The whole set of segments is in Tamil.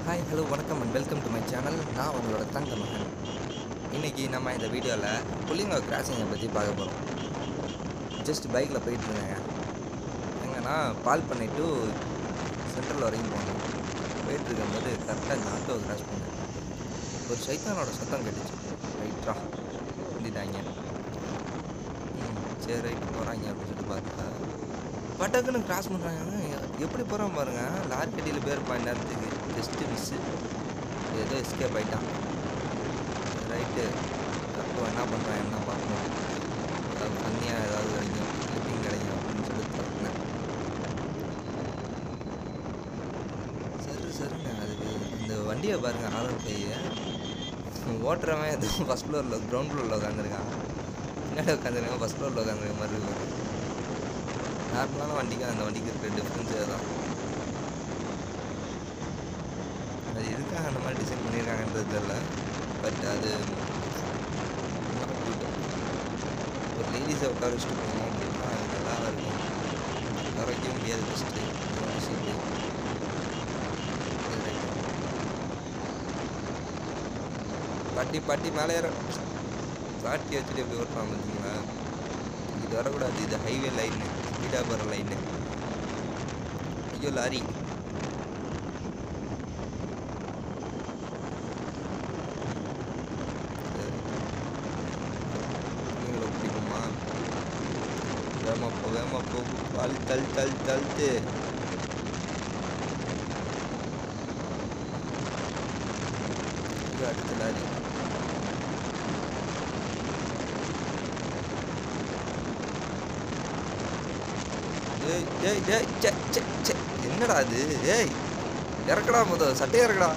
ஹாய் ஹலோ வணக்கம் and welcome to my channel நான் உங்களோட தங்க மகன் இன்றைக்கி நம்ம இந்த வீடியோவில் புள்ளிங்க கிராசிங்கை பற்றி பார்க்க போகிறோம் ஜஸ்ட் பைக்கில் போயிட்டு இருந்தேங்க எங்கன்னா பால் பண்ணி டு சென்ட்ரல் வரைக்கும் போனோம் போயிட்டு இருக்கும்போது கரெக்டாக இந்த ஆட்டோ கிராஸ் பண்ணேன் ஒரு சைத்தானோட சத்தம் கேட்டுச்சு ரைட்ரா இந்திட்டாங்க ம் சரி ரைட்டு போகிறாங்க அப்படின்னு சொல்லிட்டு பார்த்தா பட்டக்குன்னு கிராஸ் பண்ணுறாங்க எப்படி போகிறான் பாருங்க லாரி கட்டியில் போயிருப்பான் நேரத்துக்கு ஜஸ்ட்டு மிஸ்ஸு ஏதோ எஸ்கேப் ஆகிட்டான் ரைட்டு அப்போ என்ன பண்ணுறான் என்ன பார்க்கணும் ஏதாவது தண்ணியாக ஏதாவது கிடைக்கும் கிளிப்பிங் கிடைக்கும் அப்படின்னு சொல்லி திறந்தேன் சரி சரிங்க அதுக்கு இந்த வண்டியை பாருங்க ஆளும் பைய ஓட்டுறவன் எதுவும் ஃபஸ்ட் ஃப்ளோரில் கிரவுண்ட் ஃப்ளோரில் உட்காந்துருக்கான் பின்னாடி உட்காந்துருக்கான் ஃபஸ்ட் ஃப்ளோரில் உட்காந்துருக்க மாதிரி இருக்கு நார்மலான வண்டிக்கு அந்த வண்டிக்கு இருக்கிற டிஃப்ரென்ஸ் தான் அது எதுக்காக அந்த மாதிரி டிசைன் பண்ணியிருக்காங்கன்றது தெரில பட் அது not good. ஒரு லேடிஸை உட்கார வச்சுட்டு போகணும் அப்படின்னா அது நல்லா தான் இருக்கும் உட்கார வைக்க முடியாது ஃபஸ்ட்டு சீட்டு பாட்டி பாட்டி மேலே ஏற பாட்டி வச்சுட்டு எப்படி ஓட்டுறான் பார்த்தீங்களா இது வரக்கூடாது இது ஹைவே லைனு ஸ்பீடாக போகிற லைனு ஐயோ லாரி நீங்களும் பிடிக்குமா வேமா போ வேமா போ பால் தள் தள் தள்ளுத்து ஐயோ அடுத்த லாரி ஏய் ஏய் ஏய் சே சே சே என்னடா அது ஏய் இறக்கடா முத சட்டையை இறக்கடா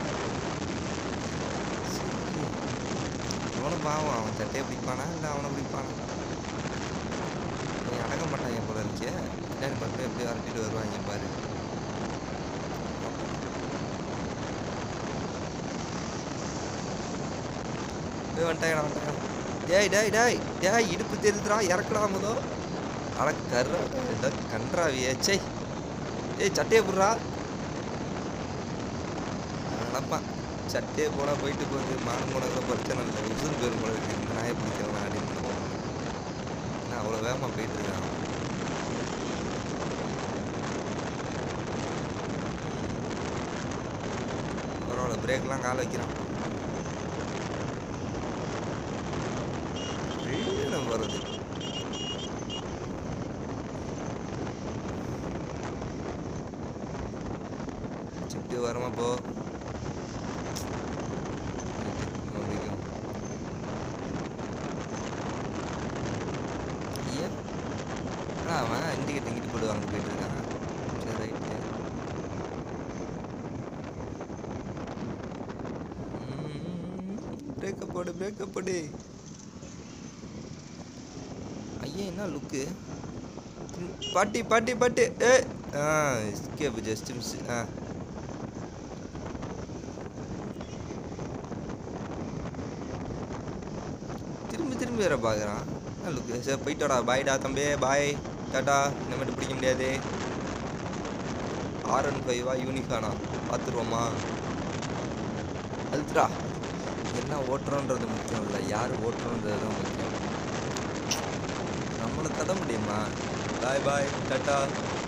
அவனும் பாவம் அவன் சட்டையை பிடிப்பானா இல்லை அவனை பிடிப்பானா நீ அடங்க மாட்டாங்க போல இருக்கே பின்னாடி மட்டும் எப்படி அரட்டிட்டு வருவாங்க பாரு போய் வந்துட்டாங்கடா வந்துட்டாங்க டேய் டேய் டேய் டேய் இடுப்பு தெரியுதுடா இறக்கடா முதோ அட கர்றா ஏதோ கன்றாவியே சே ஏய் சட்டையை போடுறா நினப்பான் சட்டையை போட போயிட்டு போகுது மான் போனதில் பிரச்சனை இல்லை உசுறு பேர் போல இருக்கு இந்த நாயை பிடிக்கிறவனா அப்படின்னு நான் அவ்வளோ வேகமாக போயிட்டு இருக்கேன் அவன். பரவாயில்ல பிரேக்லாம் கால் வைக்கிறான் நம்ம வருது சுற்றி வரமா போ மறுபடியும். ஐயா ஆனா அவன் இண்டிகேட் இங்கிட்டு போட்டு வாங்க போயிட்டு இருக்கான் சரி ரைட்டு பிரேக்கப் போடு பிரேக்கப் போடு ஐயா என்ன லுக்கு பாட்டி பாட்டி பாட்டி ஏ ஆ எஸ்கேப் ஜஸ்ட் மிஸ் ஆ திரும்பி திரும்பி வேற பார்க்குறான் லுக்கு சரி போயிட்டோடா பாய்டா தம்பி பாய் டாட்டா இனிமேட்டு பிடிக்க முடியாது ஆர் ஒன் ஃபைவா யூனிகானா பார்த்துருவோமா அல்ட்ரா என்ன ஓட்டுறோன்றது முக்கியம் இல்லை யார் ஓட்டுறோன்றது தான் முக்கியம் நம்மளை தட முடியுமா பாய் பாய் டாட்டா